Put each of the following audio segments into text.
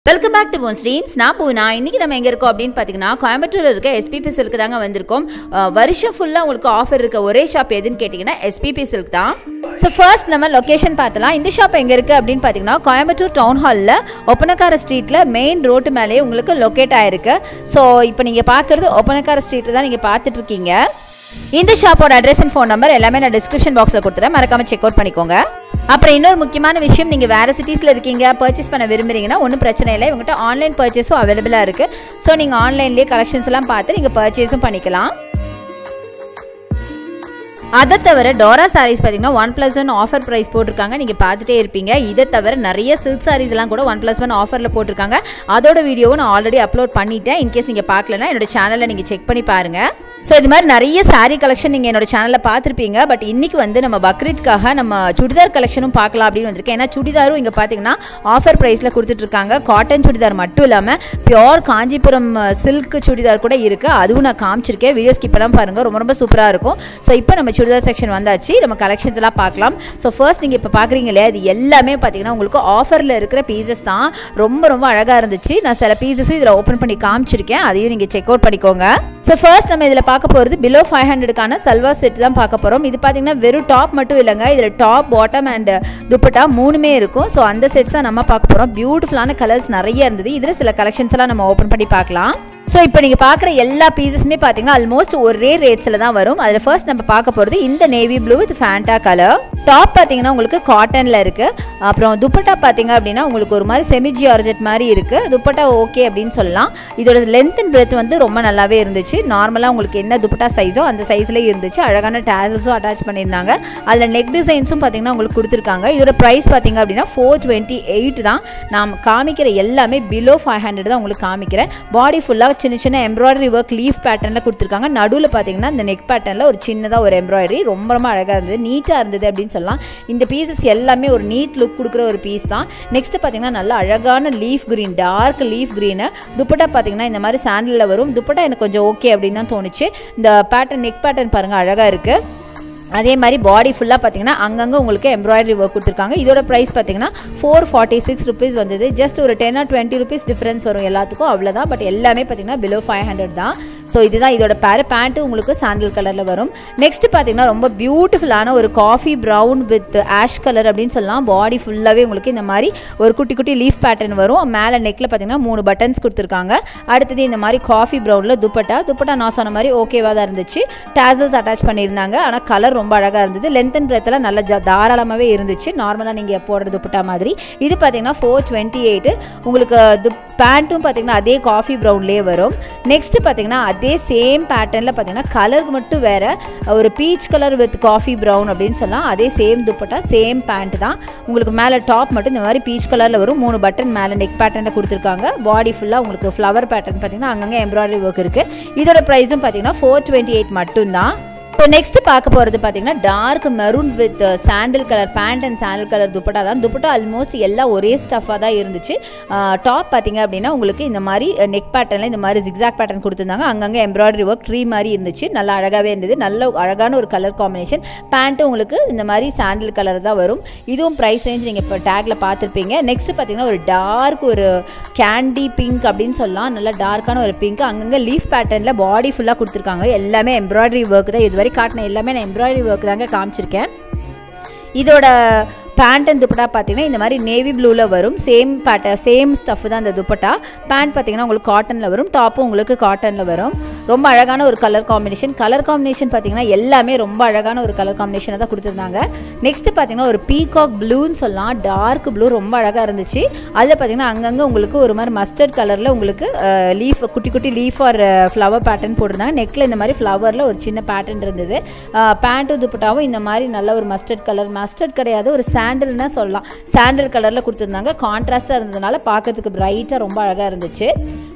welcome back to phone streams நான் பூனா இன்னைக்கு நம்ம எங்கே இருக்கோம் அப்படின்னு பார்த்தீங்கன்னா கோயம்புத்தூர்ல இருக்க எஸ்பிபி சில்க் தாங்க வந்திருக்கோம் அஹ், வருஷம் ஃபுல்லாக உங்களுக்கு ஆஃபர் இருக்க ஒரே ஷாப் எதுன்னு கேட்டிங்கன்னா எஸ்பிபி சில்க் தான் ஸோ ஃபர்ஸ்ட் நம்ம லொக்கேஷன் பார்த்தலாம் இந்த ஷாப் எங்கே இருக்குது அப்படின்னு பார்த்தீங்கன்னா கோயம்புத்தூர் டவுன் ஹாலில் ஒப்பனக்கார ஸ்ட்ரீட்டில் மெயின் ரோட்டு மேலேயே உங்களுக்கு லொக்கேட் ஆயிருக்கு ஸோ இப்போ நீங்கள் பார்க்குறது ஒப்பனக்கார ஸ்ட்ரீட்டில் தான் நீங்கள் பார்த்துட்டு இருக்கீங்க இந்த ஷாப்போட அட்ரஸ் அண்ட் ஃபோன் நம்பர் எல்லாமே நான் டிஸ்கிரிப்ஷன் பாக்ஸில் கொடுத்துறேன் மறக்காம செக் அவுட் பண்ணிக்கோங்க அப்புறம் இன்னொரு முக்கியமான விஷயம் நீங்கள் வேறு சிட்டிஸில் இருக்கீங்க பர்ச்சேஸ் பண்ண விரும்புறீங்கன்னா ஒன்றும் பிரச்சனை இல்லை இவங்ககிட்ட ஆன்லைன் பர்ச்சேஸும் அவைலபிளாக இருக்குது ஸோ நீங்கள் ஆன்லைன்லேயே கலெக்ஷன்ஸ் எல்லாம் பார்த்து நீங்கள் பர்ச்சேஸும் பண்ணிக்கலாம் அதை தவிர டோரா சாரீஸ் பார்த்தீங்கன்னா one plus one offer price போட்டிருக்காங்க நீங்கள் பார்த்துட்டே இருப்பீங்க இதை தவிர நிறைய சில்க் சாரீஸ் எல்லாம் கூட ஒன் ப்ளஸ் ஒன் ஆஃபரில் போட்டிருக்காங்க அதோட வீடியோவும் நான் ஆல்ரெடி அப்லோட் பண்ணிட்டேன் இன்கேஸ் நீங்கள் பார்க்கலன்னா என்னோட சேனலில் நீங்கள் செக் பண்ணி பாருங்கள் ஸோ இது மாதிரி நிறைய saree கலெக்ஷன் நீங்கள் என்னோட சேனலில் பார்த்துருப்பீங்க பட் இன்னைக்கு வந்து நம்ம பக்ரீத்காக நம்ம சுடிதார் கலெக்ஷனும் பார்க்கலாம் அப்படின்னு வந்திருக்கேன் ஏன்னா சுடிதாரும் இங்கே பார்த்தீங்கன்னா ஆஃபர் ப்ரைஸில் கொடுத்துட்ருக்காங்க காட்டன் சுடிதார் மட்டும் இல்லாமல் பியோர் காஞ்சிபுரம் சில்க் சுடிதார் கூட இருக்குது அதுவும் நான் காமிச்சிருக்கேன் வீடியோ ஸ்கிப் பண்ணாமல் பாருங்கள் ரொம்ப ரொம்ப சூப்பராக இருக்கும் ஸோ இப்போ நம்ம சுடிதார் செக்ஷன் வந்தாச்சு நம்ம கலெக்ஷன்ஸ் எல்லாம் பார்க்கலாம் ஸோ ஃபர்ஸ்ட் நீங்கள் இப்போ பார்க்குறீங்க இல்லையா இது எல்லாமே பார்த்தீங்கன்னா உங்களுக்கு ஆஃபரில் இருக்கிற பீசஸ் தான் ரொம்ப ரொம்ப அழகாக இருந்துச்சு நான் சில பீசஸும் இதில் ஓப்பன் பண்ணி காமிச்சிருக்கேன் அதையும் நீங்கள் செக் அவுட் பண்ணிக்கோங்க ஸோ ஃபர்ஸ்ட் நம்ம இதில் பார்க்க போகிறது பிலோ ஃபைவ் ஹண்ட்ரடுக்கான சல்வார் செட் தான் பார்க்க போகிறோம் இது பார்த்தீங்கன்னா வெறும் டாப் மட்டும் இல்லைங்க இதில் டாப் பாட்டம் அண்ட் துப்பட்டா மூணுமே இருக்கும் ஸோ அந்த செட்ஸ் தான் நம்ம பார்க்க போகிறோம் பியூட்டிஃபுல்லான கலர்ஸ் நிறைய இருந்தது இதில் சில கலெக்ஷன்ஸ் எல்லாம் நம்ம ஓப்பன் பண்ணி பார்க்கலாம் ஸோ இப்போ நீங்கள் பார்க்குற எல்லா பீசஸுமே பார்த்தீங்கன்னா ஆல்மோஸ்ட் ஒரே ரேட்ஸில் தான் வரும் அதில் ஃபர்ஸ்ட் நம்ம பார்க்க போகிறது இந்த navy blue with Fanta colour top பார்த்தீங்கன்னா உங்களுக்கு காட்டனில் இருக்குது அப்புறம் துப்பட்டா பார்த்தீங்க அப்படின்னா உங்களுக்கு ஒரு மாதிரி செமி ஜியார்ஜெட் மாதிரி இருக்குது துப்பட்டா ஓகே அப்படின்னு சொல்லலாம் இதோட லென்த் அண்ட் பிரெத் வந்து ரொம்ப நல்லாவே இருந்துச்சு நார்மலாக உங்களுக்கு என்ன துப்பட்டா சைஸோ அந்த சைஸ்லேயே இருந்துச்சு அழகான டேசல்ஸும் அட்டாச் பண்ணியிருந்தாங்க அதில் நெக் டிசைன்ஸும் பார்த்தீங்கன்னா உங்களுக்கு கொடுத்துருக்காங்க இதோட ப்ரைஸ் பார்த்தீங்க அப்படின்னா ஃபோர் டுவெண்ட்டி எயிட் தான் நான் காமிக்கிற எல்லாமே பிலோ ஃபைவ் ஹண்ட்ரட் தான் உங்களுக்கு காமிக்கிறேன் பாடி ஃபுல்லாக சின்ன சின்ன எம்ப்ராய்டரி ஒர்க் லீஃப் பேட்டர்னில் கொடுத்துருக்காங்க நடுவில் பார்த்தீங்கன்னா இந்த நெக் பேட்டர்னில் ஒரு சின்னதாக ஒரு எம்ப்ராய்டரி ரொம்ப ரொம்ப அழகாக இருந்தது நீட்டாக இருந்தது அப்படின்னு சொல்லலாம் இந்த பீசஸ் எல்லாமே ஒரு நீட் லுக் கொடுக்குற ஒரு பீஸ் தான் நெக்ஸ்ட் பார்த்தீங்கன்னா நல்ல அழகான leaf green dark leaf green dupatta பார்த்தீங்கன்னா இந்த மாதிரி சாண்டலில் வரும் துப்பட்டா எனக்கு கொஞ்சம் ஓகே அப்படின்னு தான் தோணுச்சு இந்த பேட்டர்ன் நெக் பேட்டர்ன் பாருங்கள் அழகாக இருக்குது அதே மாதிரி பாடி ஃபுல்லாக பார்த்தீங்கன்னா அங்கங்கே உங்களுக்கு எம்ப்ராய்டரி ஒர்க் கொடுத்துருக்காங்க இதோட ப்ரைஸ் பார்த்தீங்கன்னா ஃபோர் ஃபார்ட்டி சிக்ஸ் ருபீஸ் வந்தது ஜஸ்ட் ஒரு ten or twenty rupees difference வரும் எல்லாத்துக்கும் அவ்வளோதான் பட் எல்லாமே பார்த்தீங்கன்னா பிலோ ஃபைவ் ஹண்ட்ரட் தான் ஸோ இதுதான் இதோட பேர் பேண்ட்டு உங்களுக்கு சாண்டில் கலரில் வரும் நெக்ஸ்ட் பார்த்தீங்கன்னா ரொம்ப பியூட்டிஃபுல்லான ஒரு coffee brown with ash colour அப்படின்னு சொல்லலாம் பாடி ஃபுல்லாகவே உங்களுக்கு இந்த மாதிரி ஒரு குட்டி குட்டி லீஃப் பேட்டர்ன் வரும் மேலே நெக்கில் பார்த்தீங்கன்னா மூணு பட்டன்ஸ் கொடுத்துருக்காங்க அடுத்தது இந்த மாதிரி காஃபி ப்ரௌனில் துப்பட்டா துப்பட்டா நான் சொன்ன மாதிரி ஓகேவாக தான் இருந்துச்சு டேசல்ஸ் அட்டாச் பண்ணியிருந்தாங்க ஆனால் கலர் ரொம்ப அழகாக இருந்தது லென்த் அண்ட் பிரெத்தில் நல்ல ஜா தாராளமாகவே இருந்துச்சு நார்மலாக நீங்கள் போடுற துப்பட்டா மாதிரி இது பார்த்தீங்கன்னா ஃபோர் டுவெண்ட்டி எயிட்டு உங்களுக்கு து பேண்ட்டும் பார்த்தீங்கன்னா அதே காஃபி ப்ரௌன்லேயே வரும் நெக்ஸ்ட் பார்த்தீங்கன்னா அதே சேம் பேட்டர்னில் பார்த்தீங்கன்னா கலருக்கு மட்டும் வேறு ஒரு peach colour with coffee brown அப்படின்னு சொல்லலாம் அதே சேம் துப்பட்டா சேம் பேண்ட் தான் உங்களுக்கு மேலே டாப் மட்டும் இந்த மாதிரி பீச் கலரில் வரும் மூணு பட்டன் மேலே நெக் பேட்டர்னில் கொடுத்துருக்காங்க பாடி ஃபுல்லாக உங்களுக்கு ஃப்ளவர் பேட்டர்ன் பார்த்தீங்கன்னா அங்கங்கே எம்ப்ராய்டரி ஒர்க் இருக்குது இதோட ப்ரைஸும் பார்த்தீங்கன்னா ஃபோர் டுவெண்ட்டி எயிட் மட்டும்தான் இப்போ நெக்ஸ்ட் பார்க்க போகிறது பார்த்தீங்கன்னா dark maroon with sandal colour pant and sandal colour dupatta தான் துப்பட்டா ஆல்மோஸ்ட் எல்லாம் ஒரே ஸ்டஃபாக தான் இருந்துச்சு டாப் பார்த்தீங்க அப்படின்னா உங்களுக்கு இந்த மாதிரி நெக் பேட்டர்னில் இந்த மாதிரி ஜிக்ஸாக் பேட்டர்ன் கொடுத்துருந்தாங்க அங்கங்கே எம்ப்ராய்டரி ஒர்க் ட்ரீ மாதிரி இருந்துச்சு நல்லா அழகாகவே இருந்தது நல்ல அழகான ஒரு கலர் காம்பினேஷன் பேண்ட்டும் உங்களுக்கு இந்த மாதிரி சாண்டில் கலர் தான் வரும் இதுவும் ப்ரைஸ் ரேஞ்ச் நீங்கள் இப்போ டேக்கில் பார்த்துருப்பீங்க நெக்ஸ்ட் பார்த்தீங்கன்னா ஒரு டார்க் ஒரு கேண்டி பிங்க் அப்படின்னு சொல்லலாம் நல்ல டார்க்கான ஒரு பிங்க் அங்கங்கே லீஃப் பேட்டர்னில் பாடி ஃபுல்லாக கொடுத்துருக்காங்க எல்லாமே எம்ப்ராய்டரி ஒர்க் தான் இதுவரை காட்டின எல்லாமே நான் எம்ப்ராய்டரி ஒர்க் தாங்க காமிச்சிருக்கேன் இதோட பேண்ட் அண்ட் துப்பட்டா பார்த்தீங்கன்னா இந்த மாதிரி நேவி ப்ளூவில் வரும் சேம் பேட்ட சேம் ஸ்டஃப் தான் இந்த துப்பட்டா பேண்ட் பார்த்தீங்கன்னா உங்களுக்கு காட்டனில் வரும் டாப்பும் உங்களுக்கு காட்டனில் வரும் ரொம்ப அழகான ஒரு கலர் காம்பினேஷன் கலர் காம்பினேஷன் பார்த்தீங்கன்னா எல்லாமே ரொம்ப அழகான ஒரு கலர் காம்பினேஷனை தான் கொடுத்துருந்தாங்க நெக்ஸ்ட் பார்த்தீங்கன்னா ஒரு பீகாக் ப்ளூன்னு சொல்லலாம் டார்க் ப்ளூ ரொம்ப அழகாக இருந்துச்சு அதில் பார்த்தீங்கன்னா அங்கங்கே உங்களுக்கு ஒரு மாதிரி மஸ்டர்ட் கலரில் உங்களுக்கு லீஃப் குட்டி குட்டி லீஃப் ஆர் ஃப்ளவர் பேட்டர்ன் போட்டிருந்தாங்க நெக்கில் இந்த மாதிரி ஃப்ளவரில் ஒரு சின்ன பேட்டர்ன் இருந்தது பேண்ட்டும் துப்பட்டாவும் இந்த மாதிரி நல்ல ஒரு மஸ்டர்ட் கலர் மஸ்டர்ட் கிடையாது ஒரு சாண்டல்னா சொல்லலாம் சாண்டல் கலரில் கொடுத்துருந்தாங்க கான்ட்ராஸ்ட்டாக இருந்ததுனால பார்க்கறதுக்கு பிரைட்டாக ரொம்ப அழகாக இருந்துச்சு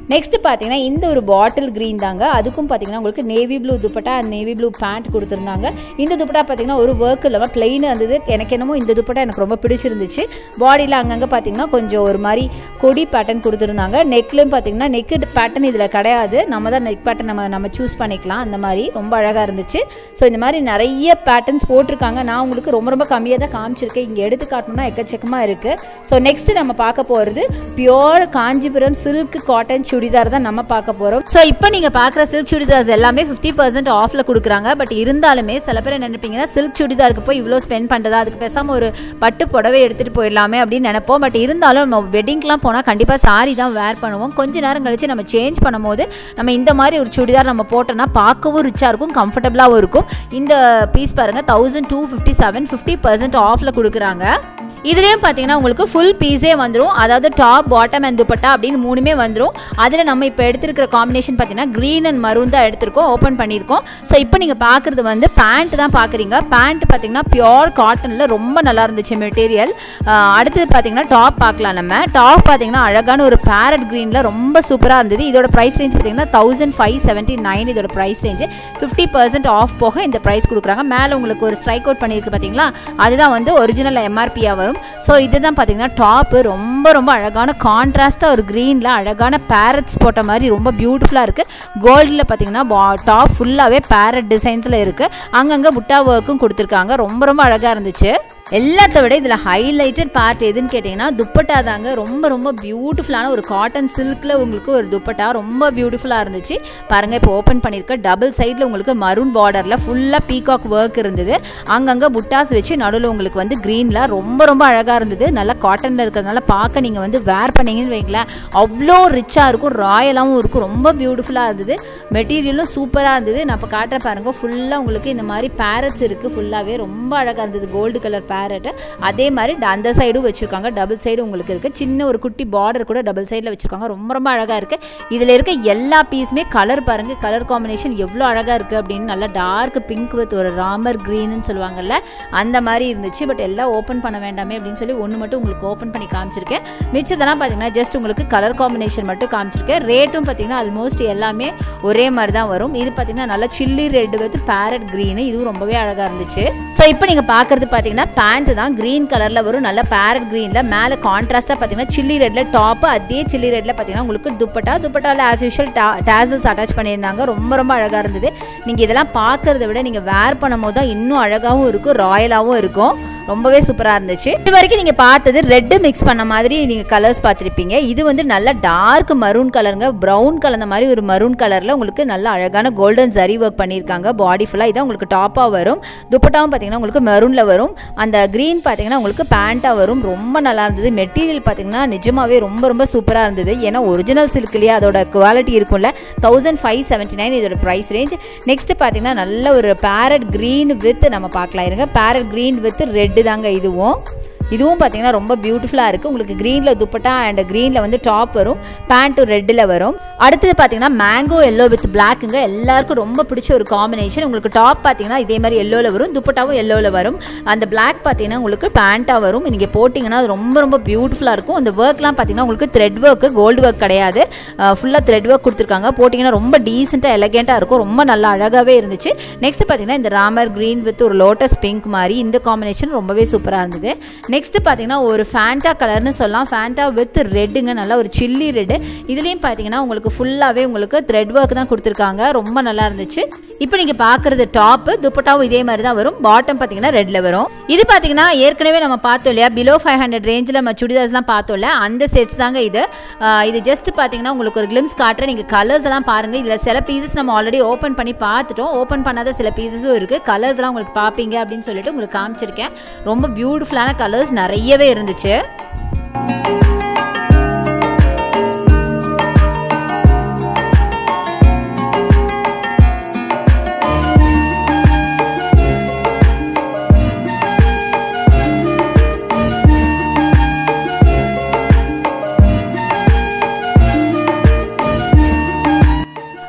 நெக்ஸ்ட் பார்த்தீங்கன்னா இந்த ஒரு பாட்டில் க்ரீன் தாங்க அதுக்கும் பார்த்தீங்கன்னா உங்களுக்கு navy blue dupatta and navy blue pant கொடுத்துருந்தாங்க இந்த துப்பட்டா பார்த்தீங்கன்னா ஒரு ஒர்க் இல்லாமல் பிளெயினாக இருந்தது எனக்கு என்னமோ இந்த துப்பட்டா எனக்கு ரொம்ப பிடிச்சிருந்துச்சு பாடியில் அங்கங்கே பார்த்தீங்கன்னா கொஞ்சம் ஒரு மாதிரி கொடி பேட்டர்ன் கொடுத்துருந்தாங்க நெக்லையும் பார்த்தீங்கன்னா நெக்கு பேட்டர்ன் இதில் கிடையாது நம்ம தான் நெக் பேட்டர்ன் நம்ம நம்ம சூஸ் பண்ணிக்கலாம் அந்த மாதிரி ரொம்ப அழகாக இருந்துச்சு ஸோ இந்த மாதிரி நிறைய பேட்டர்ன்ஸ் போட்டிருக்காங்க நான் உங்களுக்கு ரொம்ப ரொம்ப கம்மியாக தான் காமிச்சிருக்கேன் இங்கே எடுத்து காட்டணும்னா எக்கச்சக்கமாக இருக்குது ஸோ நெக்ஸ்ட் நம்ம பார்க்க போகிறது pure Kanchipuram silk cotton churidar தான் நம்ம பார்க்க போகிறோம் ஸோ இப்போ நீங்கள் பார்க்குற சில்க் சுடிதார்ஸ் எல்லாமே ஃபிஃப்டி பர்சன்ட் ஆஃபில் கொடுக்குறாங்க பட் இருந்தாலுமே சில பேர் என்ன நினைப்பீங்கன்னா சில்க் சுடிதாருக்கு போய் இவ்வளோ ஸ்பெண்ட் பண்ணுறதா அதுக்கு பேசாமல் ஒரு பட்டு புடவை எடுத்துகிட்டு போயிடலாமே அப்படின்னு நினைப்போம் பட் இருந்தாலும் நம்ம வெட்டிங்க்கெலாம் போனால் கண்டிப்பாக சாரி தான் வேர் பண்ணுவோம் கொஞ்ச நேரம் கழிச்சு நம்ம சேஞ்ச் பண்ணும்போது நம்ம இந்த மாதிரி ஒரு சுடிதார் நம்ம போட்டோம்னா பார்க்கவும் ரிச்சாக இருக்கும் கம்ஃபர்டபுளாகவும் இருக்கும் இந்த பீஸ் பாருங்கள் thousand two fifty seven fifty percent ஆஃபில் கொடுக்குறாங்க இதுலேயும் பார்த்தீங்கன்னா உங்களுக்கு ஃபுல் பீஸே வந்துடும் அதாவது டாப் பாட்டம் அண்ட் துப்பட்டா அப்படின்னு மூணுமே வந்துடும் அதில் நம்ம இப்போ எடுத்திருக்கிற காம்பினேஷன் பார்த்தீங்கன்னா க்ரீன் அண்ட் மரூன் தான் எடுத்திருக்கோம் ஓப்பன் பண்ணியிருக்கோம் ஸோ இப்போ நீங்கள் பார்க்குறது வந்து பேண்ட் தான் பார்க்குறீங்க பேண்ட் பார்த்தீங்கன்னா பியோர் காட்டனில் ரொம்ப நல்லா இருந்துச்சு மெட்டீரியல் அடுத்தது பார்த்தீங்கன்னா டாப் பார்க்கலாம் நம்ம டாப் பார்த்தீங்கன்னா அழகான ஒரு பேரட் க்ரீனில் ரொம்ப சூப்பராக இருந்தது இதோட ப்ரைஸ் ரேஞ்ச் பார்த்தீங்கன்னா தௌசண்ட் ஃபைவ் செவன்ட்டி நைன் இதோட price range fifty percent off போக இந்த ப்ரைஸ் கொடுக்குறாங்க மேலே உங்களுக்கு ஒரு ஸ்ட்ரைக் அவுட் பண்ணியிருக்கு பார்த்தீங்களா அதுதான் வந்து ஒரிஜினல் எம்ஆர்பியாக வரும் ஸோ இதுதான் பார்த்தீங்கன்னா டாப்பு ரொம்ப ரொம்ப அழகான கான்ட்ராஸ்ட்டாக ஒரு க்ரீனில் அழகான பேரட்ஸ் போட்ட மாதிரி ரொம்ப பியூட்டிஃபுல்லாக இருக்குது கோல்டில் பார்த்தீங்கன்னா டாப் ஃபுல்லாகவே பேரட் டிசைன்ஸில் இருக்குது அங்கங்கே புட்டா ஒர்க்கும் கொடுத்துருக்காங்க ரொம்ப ரொம்ப அழகாக இருந்துச்சு எல்லாத்த விட இதில் ஹைலைட்டட் பார்ட் எதுன்னு கேட்டிங்கன்னா துப்பட்டா தாங்க ரொம்ப ரொம்ப பியூட்டிஃபுல்லான ஒரு காட்டன் சில்கில் உங்களுக்கு ஒரு துப்பட்டா ரொம்ப பியூட்டிஃபுல்லாக இருந்துச்சு பாருங்கள் இப்போ ஓப்பன் பண்ணியிருக்க டபுள் சைடில் உங்களுக்கு மரூன் பார்டரில் ஃபுல்லாக பீகாக் ஒர்க் இருந்தது அங்கங்கே புட்டாஸ் வச்சு நடுவில் உங்களுக்கு வந்து க்ரீனில் ரொம்ப ரொம்ப அழகாக இருந்தது நல்லா காட்டனில் இருக்கிறதுனால பார்க்க நீங்கள் வந்து வேர் பண்ணீங்கன்னு வைங்களேன் அவ்வளோ ரிச்சாக இருக்கும் ராயலாகவும் இருக்கும் ரொம்ப பியூட்டிஃபுல்லாக இருந்தது மெட்டீரியலும் சூப்பராக இருந்தது நான் இப்போ காட்டுற பாருங்கள் ஃபுல்லாக உங்களுக்கு இந்த மாதிரி பேரட்ஸ் இருக்குது ஃபுல்லாகவே ரொம்ப அழகாக இருந்தது கோல்டு கலர் பேரட்டு அதே மாதிரி அந்த சைடும் வச்சுருக்காங்க டபுள் சைடு உங்களுக்கு இருக்குது சின்ன ஒரு குட்டி பார்டர் கூட டபுள் சைடில் வச்சுருக்காங்க ரொம்ப ரொம்ப அழகாக இருக்குது இதில் இருக்க எல்லா பீஸுமே கலர் பாருங்கள் கலர் காம்பினேஷன் எவ்வளோ அழகாக இருக்குது அப்படின்னு நல்லா டார்க் பிங்க் வித் ஒரு ராமர் க்ரீன்னு சொல்லுவாங்கல்ல அந்த மாதிரி இருந்துச்சு பட் எல்லாம் ஓப்பன் பண்ண வேண்டாமே அப்படின்னு சொல்லி ஒன்று மட்டும் உங்களுக்கு ஓப்பன் பண்ணி காமிச்சிருக்கேன் மிச்சதெல்லாம் பார்த்தீங்கன்னா ஜஸ்ட் உங்களுக்கு கலர் காம்பினேஷன் மட்டும் காமிச்சிருக்கேன் ரேட்டும் பார்த்தீங்கன்னா ஆல்மோஸ்ட் எல்லாமே ஒரே மாதிரி தான் வரும் இது பார்த்தீங்கன்னா நல்லா chilli red with parrot green இதுவும் ரொம்பவே அழகாக இருந்துச்சு ஸோ இப்போ நீங்கள் பார்க்குறது பார்த்தீங்கன்னா பேண்ட் தான் க்ரீன் கலரில் வரும் நல்ல பேரட் க்ரீனில் மேலே கான்ட்ராஸ்ட்டாக பார்த்தீங்கன்னா சில்லி ரெட்டில் டாப்பு அதே சில்லி ரெட்டில் பார்த்தீங்கன்னா உங்களுக்கு துப்பட்டா துப்பட்டாவில் ஆஸ் யூஷுவல் டா டேசல்ஸ் அட்டாச் பண்ணியிருந்தாங்க ரொம்ப ரொம்ப அழகாக இருந்தது நீங்கள் இதெல்லாம் பார்க்குறத விட நீங்கள் வேர் பண்ணும்போது தான் இன்னும் அழகாகவும் இருக்கும் ராயலாகவும் இருக்கும் ரொம்பவே சூப்பராக இருந்துச்சு இது வரைக்கும் நீங்கள் பார்த்தது ரெட்டு மிக்ஸ் பண்ண மாதிரி நீங்கள் கலர்ஸ் பார்த்துருப்பீங்க இது வந்து நல்ல டார்க் மரூன் கலருங்க ப்ரௌன் கலந்த மாதிரி ஒரு மரூன் கலரில் உங்களுக்கு நல்ல அழகான கோல்டன் ஜரி ஒர்க் பண்ணியிருக்காங்க பாடி ஃபுல்லாக இதான் உங்களுக்கு டாப்பாக வரும் துப்பட்டாவும் பார்த்தீங்கன்னா உங்களுக்கு மெரூனில் வரும் அந்த க்ரீன் பார்த்தீங்கன்னா உங்களுக்கு பேண்ட்டாக வரும் ரொம்ப நல்லா இருந்தது மெட்டீரியல் பார்த்தீங்கன்னா நிஜமாவே ரொம்ப ரொம்ப சூப்பராக இருந்தது ஏன்னா ஒரிஜினல் சில்க்லேயே அதோட குவாலிட்டி இருக்கும்ல தௌசண்ட் ஃபைவ் செவன்ட்டி நைன் இதோட ப்ரைஸ் ரேஞ்ச் நெக்ஸ்ட் பார்த்தீங்கன்னா நல்ல ஒரு பேரட் க்ரீன் வித் நம்ம பார்க்கலாம் இருங்க பேரட் க்ரீன் வித் ரெட்டு தாங்க இதுவும் இதுவும் பார்த்தீங்கன்னா ரொம்ப பியூட்டிஃபுல்லாக இருக்குது உங்களுக்கு க்ரீனில் துப்பட்டா அண்ட் க்ரீனில் வந்து டாப் வரும் பேண்ட்டும் ரெட்டில் வரும் அடுத்தது பார்த்தீங்கன்னா மேங்கோ எல்லோ வித் பிளாக்குங்க எல்லாருக்கும் ரொம்ப பிடிச்ச ஒரு காம்பினேஷன் உங்களுக்கு டாப் பார்த்தீங்கன்னா இதே மாதிரி எல்லோவில் வரும் துப்பட்டாவும் எல்லோவில் வரும் அந்த பிளாக் பார்த்தீங்கன்னா உங்களுக்கு பேண்ட்டாக வரும் நீங்கள் போட்டிங்கன்னா அது ரொம்ப ரொம்ப பியூட்டிஃபுல்லாக இருக்கும் அந்த ஒர்க்லாம் பார்த்தீங்கன்னா உங்களுக்கு த்ரெட் ஒர்க்கு கோல்டு ஒர்க் கிடையாது ஃபுல்லாக த்ரெட் ஒர்க் கொடுத்துருக்காங்க போட்டிங்கன்னா ரொம்ப டீசெண்டாக எலகெண்ட்டாக இருக்கும் ரொம்ப நல்லா அழகாகவே இருந்துச்சு நெக்ஸ்ட் பார்த்தீங்கன்னா இந்த ராமர் க்ரீன் வித் ஒரு லோட்டஸ் பிங்க் மாதிரி இந்த காம்பினேஷன் ரொம்பவே சூப்பராக இருந்தது நெக்ஸ்ட் பார்த்தீங்கன்னா ஒரு ஃபேண்டா கலர்னு சொல்லலாம் ஃபேண்டா வித் ரெட்டுங்க நல்லா ஒரு சில்லி ரெட்டு இதுலேயும் பார்த்தீங்கன்னா உங்களுக்கு ஃபுல்லாகவே உங்களுக்கு த்ரெட் ஒர்க் தான் கொடுத்துருக்காங்க ரொம்ப நல்லா இருந்துச்சு இப்போ நீங்கள் பார்க்குறது டாப்பு துப்பட்டாவும் இதே மாதிரி தான் வரும் பாட்டம் பார்த்தீங்கன்னா ரெட்டில் வரும் இது பார்த்தீங்கன்னா ஏற்கனவே நம்ம பார்த்தோம் இல்லையா பிலோ ஃபைவ் ஹண்ட்ரட் ரேஞ்சில் நம்ம சுடிதார்ஸ்லாம் பார்த்தோம்ல அந்த செட்ஸ் தாங்க இது ஆஹ் இது ஜஸ்ட் பார்த்தீங்கன்னா உங்களுக்கு ஒரு கிளிம்ஸ் காட்டுறேன் நீங்கள் கலர்ஸ் எல்லாம் பாருங்கள் இதில் சில பீசஸ் நம்ம ஆல்ரெடி ஓப்பன் பண்ணி பார்த்துட்டோம் ஓப்பன் பண்ணாத சில பீசஸும் இருக்குது கலர்ஸ் எல்லாம் உங்களுக்கு பார்ப்பீங்க அப்படின்னு சொல்லிட்டு உங்களுக்கு காமிச்சிருக்கேன் ரொம்ப பியூட்டிஃபுல்லான கலர்ஸ் நிறையவே இருந்துச்சு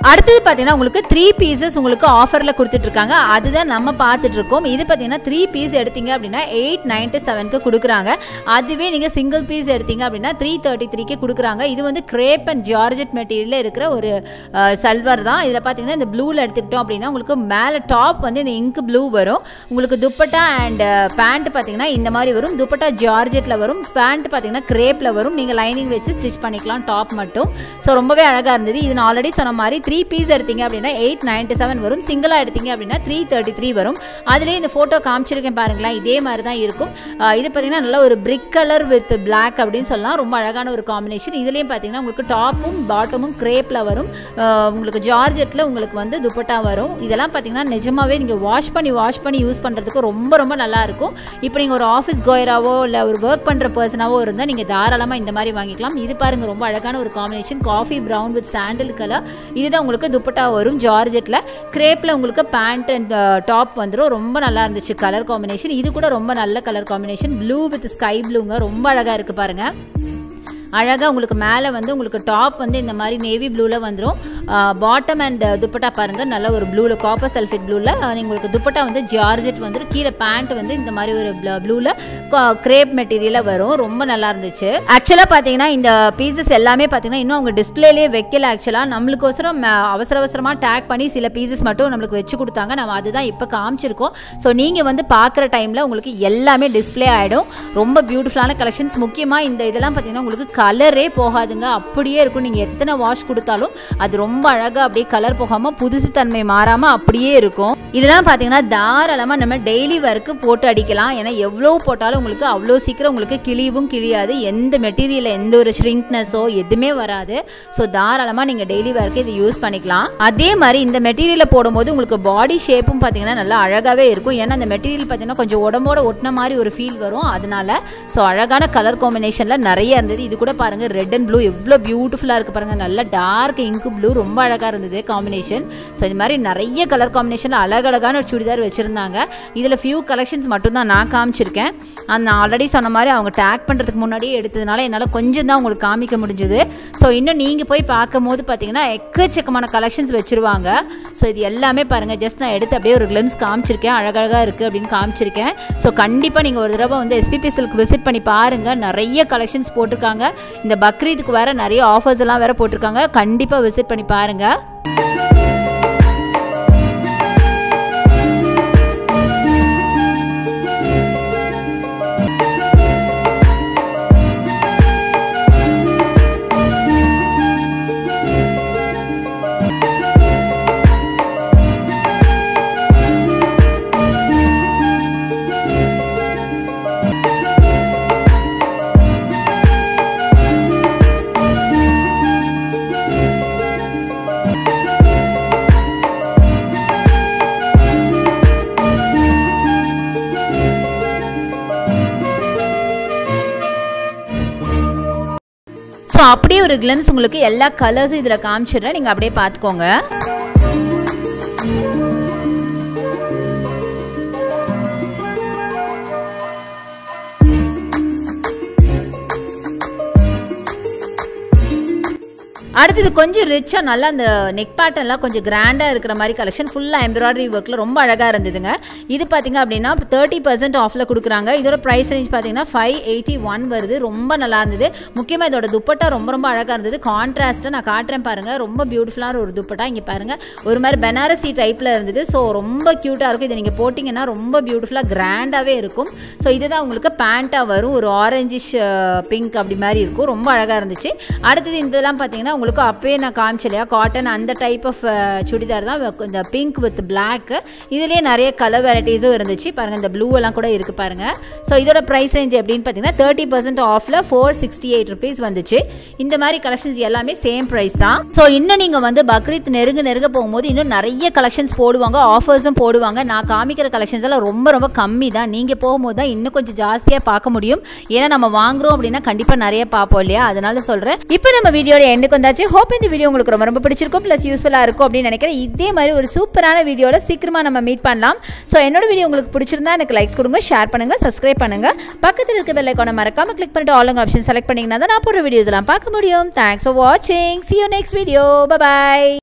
அடுத்தது பார்த்தீங்கன்னா உங்களுக்கு த்ரீ பீசஸ் உங்களுக்கு ஆஃபரில் கொடுத்துட்ருக்காங்க அதுதான் நம்ம பார்த்துட்டு இருக்கோம் இது பார்த்தீங்கன்னா த்ரீ பீஸ் எடுத்தீங்க அப்படின்னா எயிட் நைன்ட்டி செவனுக்கு கொடுக்குறாங்க அதுவே நீங்கள் சிங்கிள் பீஸ் எடுத்தீங்க அப்படின்னா த்ரீ தேர்ட்டி த்ரீக்கு கொடுக்குறாங்க இது வந்து கிரேப் அண்ட் ஜார்ஜெட் மெட்டீரியலில் இருக்கிற ஒரு சல்வர் தான் இதில் பார்த்தீங்கன்னா இந்த ப்ளூவில் எடுத்துக்கிட்டோம் அப்படின்னா உங்களுக்கு மேலே டாப் வந்து இந்த இங்க் ப்ளூ வரும் உங்களுக்கு துப்பட்டா அண்ட் பேண்ட் பார்த்தீங்கன்னா இந்த மாதிரி வரும் துப்பட்டா ஜார்ஜெட்டில் வரும் பேண்ட் பார்த்தீங்கன்னா கிரேப்பில் வரும் நீங்கள் லைனிங் வச்சு ஸ்டிச் பண்ணிக்கலாம் டாப் மட்டும் ஸோ ரொம்பவே அழகாக இருந்தது இது நான் ஆல்ரெடி சொன்ன மாதிரி த்ரீ பீஸ் எடுத்தீங்க அப்படின்னா எயிட் நைன்ட்டி செவன் வரும் சிங்கிளாக எடுத்தீங்க அப்படின்னா த்ரீ தேர்ட்டி த்ரீ வரும் அதுலேயே இந்த ஃபோட்டோ காமிச்சிருக்கேன் பாருங்களேன் இதே மாதிரி தான் இருக்கும் இது பார்த்தீங்கன்னா நல்ல ஒரு பிரிக் கலர் வித் பிளாக் அப்படின்னு சொல்லலாம் ரொம்ப அழகான ஒரு காம்பினேஷன் இதுலேயும் பார்த்தீங்கன்னா உங்களுக்கு டாப்பும் பாட்டமும் கிரேப்பில் வரும் உங்களுக்கு ஜார்ஜெட்டில் உங்களுக்கு வந்து துப்பட்டா வரும் இதெல்லாம் பார்த்தீங்கன்னா நிஜமாவே நீங்கள் வாஷ் பண்ணி வாஷ் பண்ணி யூஸ் பண்ணுறதுக்கு ரொம்ப ரொம்ப நல்லா இருக்கும் இப்போ நீங்கள் ஒரு ஆஃபீஸ் கோயராவோ இல்லை ஒரு ஒர்க் பண்ணுற பர்சனாவோ இருந்தால் நீங்கள் தாராளமாக இந்த மாதிரி வாங்கிக்கலாம் இது பாருங்கள் ரொம்ப அழகான ஒரு combination coffee brown with sandal colour இதுதான் உங்களுக்கு துப்பட்டா வரும் ஜார்ஜெட்டில் கிரேப்பில் உங்களுக்கு பேண்ட் அண்ட் டாப் வந்துடும் ரொம்ப நல்லா இருந்துச்சு கலர் காம்பினேஷன் இது கூட ரொம்ப நல்ல colour combination blue with sky ப்ளூங்க ரொம்ப அழகாக இருக்குது பாருங்கள் அழகாக உங்களுக்கு மேலே வந்து உங்களுக்கு டாப் வந்து இந்த மாதிரி நேவி ப்ளூவில் வந்துடும் பாட்டம் அண்ட் துப்பட்டா பாருங்கள் நல்ல ஒரு ப்ளூவில் காப்பர் சல்ஃபேட் ப்ளூவில் உங்களுக்கு துப்பட்டா வந்து ஜார்ஜெட் வந்துடும் கீழே பேண்ட் வந்து இந்த மாதிரி ஒரு ப்ளூவில் கிரேப் மெட்டீரியலில் வரும் ரொம்ப நல்லா இருந்துச்சு ஆக்சுவலாக பார்த்தீங்கன்னா இந்த பீசஸ் எல்லாமே பார்த்தீங்கன்னா இன்னும் அவங்க டிஸ்பிளேலேயே வைக்கல ஆக்சுவலாக நம்மளுக்கோசரம் அவசர அவசரமாக டேக் பண்ணி சில பீசஸ் மட்டும் நம்மளுக்கு வச்சு கொடுத்தாங்க நம்ம அதுதான் இப்போ காமிச்சிருக்கோம் ஸோ நீங்கள் வந்து பார்க்குற டைமில் உங்களுக்கு எல்லாமே டிஸ்பிளே ஆகிடும் ரொம்ப பியூட்டிஃபுல்லான கலெக்ஷன்ஸ் முக்கியமாக இந்த இதெல்லாம் பார்த்தீங்கன்னா உங்களுக்கு கலரே போகாதுங்க அப்படியே இருக்கும் நீங்கள் எத்தனை வாஷ் கொடுத்தாலும் அது ரொம்ப அழகாக அப்படியே கலர் போகாமல் புதுசு தன்மை மாறாமல் அப்படியே இருக்கும் இதெல்லாம் பார்த்தீங்கன்னா தாராளமாக நம்ம டெய்லி ஒர்க்கு போட்டு அடிக்கலாம் ஏன்னா எவ்வளோ போட்டாலும் உங்களுக்கு அவ்வளோ சீக்கிரம் உங்களுக்கு கிழிவும் கிழியாது எந்த மெட்டீரியல் எந்த ஒரு ஷ்ரிங்க்னஸோ எதுவுமே வராது ஸோ தாராளமாக நீங்கள் டெய்லி ஒர்க்கு இது யூஸ் பண்ணிக்கலாம் அதே மாதிரி இந்த மெட்டீரியலை போடும்போது உங்களுக்கு பாடி ஷேப்பும் பார்த்தீங்கன்னா நல்லா அழகாகவே இருக்கும் ஏன்னா அந்த மெட்டீரியல் பார்த்தீங்கன்னா கொஞ்சம் உடம்போட ஒட்டின மாதிரி ஒரு ஃபீல் வரும் அதனால ஸோ அழகான கலர் காம்பினேஷனில் நிறைய இருந்தது இது கூட பாருங்கள் ரெட் அண்ட் ப்ளூ எவ்வளோ பியூட்டிஃபுல்லாக இருக்குது பாருங்கள் நல்லா டார்க் இங்கு ப்ளூ ரொம்ப அழகாக இருந்தது காம்பினேஷன் ஸோ இது மாதிரி நிறைய கலர் காம்பினேஷனில் அழகழகான ஒரு சுடிதார் வச்சுருந்தாங்க இதில் ஃபியூ கலெக்ஷன்ஸ் மட்டும்தான் நான் காமிச்சிருக்கேன் அந்த ஆல்ரெடி சொன்ன மாதிரி அவங்க டேக் பண்ணுறதுக்கு முன்னாடியே எடுத்ததுனால என்னால் கொஞ்சம் தான் உங்களுக்கு காமிக்க முடிஞ்சுது ஸோ இன்னும் நீங்கள் போய் பார்க்கும் போது பார்த்தீங்கன்னா எக்கச்சக்கமான கலெக்ஷன்ஸ் வச்சுருவாங்க ஸோ இது எல்லாமே பாருங்கள் ஜஸ்ட் நான் எடுத்து அப்படியே ஒரு கிளம்ஸ் காமிச்சிருக்கேன் அழகழகாக இருக்குது அப்படின்னு காமிச்சிருக்கேன் ஸோ கண்டிப்பாக நீங்கள் ஒரு தடவை வந்து எஸ்பிபி சில்க் விசிட் பண்ணி பாருங்கள் நிறைய கலெக்ஷன்ஸ் போட்டிருக்காங்க இந்த பக்ரீதுக்கு வேறு நிறைய ஆஃபர்ஸ் எல்லாம் வேறு போட்டிருக்காங்க கண்டிப்பாக விசிட் பண்ணி பாருங்கள் ஸோ அப்படியே ஒரு கிளன்ஸ் உங்களுக்கு எல்லா கலர்ஸும் இதில் காமிச்சிடுறேன் நீங்கள் அப்படியே பார்த்துக்கோங்க அடுத்தது கொஞ்சம் ரிச்சாக நல்லா அந்த நெக் பேட்டர்ன்லாம் கொஞ்சம் கிராண்டாக இருக்கிற மாதிரி கலெக்ஷன் ஃபுல்லாக எம்ப்ராய்டரி ஒர்க்கில் ரொம்ப அழகாக இருந்ததுங்க இது பார்த்தீங்க அப்படின்னா தேர்ட்டி பர்சன்ட் ஆஃபில் கொடுக்குறாங்க இதோட ப்ரைஸ் ரேஞ்ச் பார்த்தீங்கன்னா ஃபைவ் எயிட்டி ஒன் வருது ரொம்ப நல்லா இருந்தது முக்கியமாக இதோட துப்பட்டா ரொம்ப ரொம்ப அழகாக இருந்தது கான்ட்ராஸ்ட்டாக நான் காட்டுறேன் பாருங்கள் ரொம்ப பியூட்டிஃபுல்லான ஒரு துப்பட்டா இங்கே பாருங்கள் ஒரு மாதிரி பெனாரசி டைப்பில் இருந்தது ஸோ ரொம்ப க்யூட்டாக இருக்கும் இதை நீங்கள் போட்டிங்கன்னா ரொம்ப பியூட்டிஃபுல்லாக கிராண்டாகவே இருக்கும் ஸோ இதுதான் உங்களுக்கு பேண்ட்டாக வரும் ஒரு ஆரஞ்சிஷ் பிங்க் அப்படி மாதிரி இருக்கும் ரொம்ப அழகாக இருந்துச்சு அடுத்தது இதெல்லாம் பார்த்தீங்கன்னா உங்களுக்கு அப்பயே நான் காமிச்சேன் இல்லையா காட்டன் அந்த டைப் ஆஃப் சுடிதார் தான் இந்த பிங்க் வித் பிளாக் இதுலேயே நிறைய கலர் வெரைட்டிஸும் இருந்துச்சு பாருங்கள் இந்த ப்ளூ எல்லாம் கூட இருக்குது பாருங்கள் ஸோ இதோட ப்ரைஸ் ரேஞ்ச் எப்படின்னு பார்த்தீங்கன்னா தேர்ட்டி பர்சன்ட் ஆஃபில் ஃபோர் சிக்ஸ்டி எயிட் ருபீஸ் வந்துச்சு இந்த மாதிரி கலெக்ஷன்ஸ் எல்லாமே சேம் ப்ரைஸ் தான் ஸோ இன்னும் நீங்கள் வந்து பக்ரீத் நெருங்க நெருங்க போகும்போது இன்னும் நிறைய கலெக்ஷன்ஸ் போடுவாங்க ஆஃபர்ஸும் போடுவாங்க நான் காமிக்கிற கலெக்ஷன்ஸ் எல்லாம் ரொம்ப ரொம்ப கம்மி தான் நீங்கள் போகும்போது தான் இன்னும் கொஞ்சம் ஜாஸ்தியாக பார்க்க முடியும் ஏன்னா நம்ம வாங்குறோம் அப்படின்னா கண்டிப்பாக நிறைய பார்ப்போம் இல்லையா அதனால சொல்கிறேன் இப்போ நம்ம வீடியோட எண்டுக்கு வந்தாச்சு ஹோப் இந்த வீடியோ உங்களுக்கு ரொம்ப ரொம்ப பிடிச்சிருக்கும் ப்ளஸ் யூஸ்ஃபுல்லாக இருக்கும் அப்படின்னு நினைக்கிறேன் இதே மாதிரி ஒரு சூப்பரான வீடியோவில் சீக்கிரமாக நம்ம மீட் பண்ணலாம் ஸோ என்னோட வீடியோ உங்களுக்கு பிடிச்சிருந்தா எனக்கு லைக்ஸ் கொடுங்க ஷேர் பண்ணுங்கள் சப்ஸ்கிரைப் பண்ணுங்கள் பக்கத்தில் இருக்க பெல் ஐக்கானை மறக்காம கிளிக் பண்ணிட்டு ஆல் ஆப்ஷன் செலக்ட் பண்ணிங்கன்னா தான் நான் போடுற வீடியோஸ் எல்லாம் பார்க்க முடியும் தேங்க்ஸ் ஃபார் வாட்சிங் see you next video by